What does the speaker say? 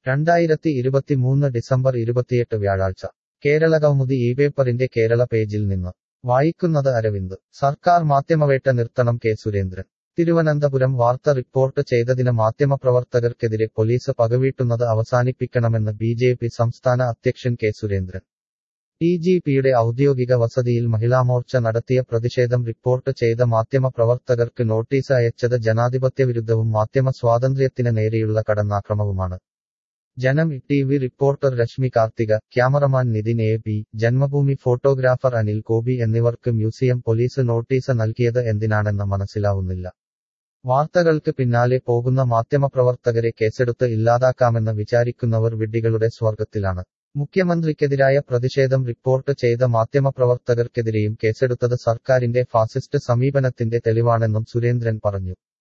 രണ്ടായിരത്തി ഇരുപത്തിമൂന്ന് ഡിസംബർ ഇരുപത്തിയെട്ട് വ്യാഴാഴ്ച കേരളകൗമുദി ഈ പേപ്പറിന്റെ കേരള പേജിൽ നിന്ന് വായിക്കുന്നത് അരവിന്ദ് സർക്കാർ മാധ്യമവേട്ട നിർത്തണം കെ സുരേന്ദ്രൻ തിരുവനന്തപുരം വാർത്ത റിപ്പോർട്ട് ചെയ്തതിന് മാധ്യമപ്രവർത്തകർക്കെതിരെ പോലീസ് പകവീട്ടുന്നത് അവസാനിപ്പിക്കണമെന്ന് ബി ജെ പി സംസ്ഥാന അധ്യക്ഷൻ കെ സുരേന്ദ്രൻ ഡി ജി പിയുടെ ഔദ്യോഗിക വസതിയിൽ മഹിളാമോർച്ച നടത്തിയ പ്രതിഷേധം റിപ്പോർട്ട് ചെയ്ത മാധ്യമപ്രവർത്തകർക്ക് നോട്ടീസ് അയച്ചത് ജനാധിപത്യവിരുദ്ധവും മാധ്യമ സ്വാതന്ത്ര്യത്തിന് നേരെയുള്ള കടന്നാക്രമവുമാണ് Janam T V reporter Rashmi Karthika cameraman Nithin A P Janmabhumi photographer Anil Gopi എന്നിവർക്ക് മ്യൂസിയം പോലീസ് നോട്ടീസ് നൽകിയത് എന്തിനാണെന്ന് മനസ്സിലാവുന്നില്ല വാർത്തകൾക്ക് പിന്നാലെ പോകുന്ന മാധ്യമപ്രവർത്തകരെ കേസെടുത്ത് ഇല്ലാതാക്കാമെന്ന് വിചാരിക്കുന്നവർ വിഡ്ഢികളുടെ സ്വർഗത്തിലാണ് മുഖ്യമന്ത്രിക്കെതിരായ പ്രതിഷേധം റിപ്പോർട്ട് ചെയ്ത മാധ്യമപ്രവർത്തകർക്കെതിരെയും കേസെടുത്തത് സർക്കാരിന്റെ ഫാസിസ്റ്റ് സമീപനത്തിന്റെ തെളിവാണെന്നും സുരേന്ദ്രൻ പറഞ്ഞു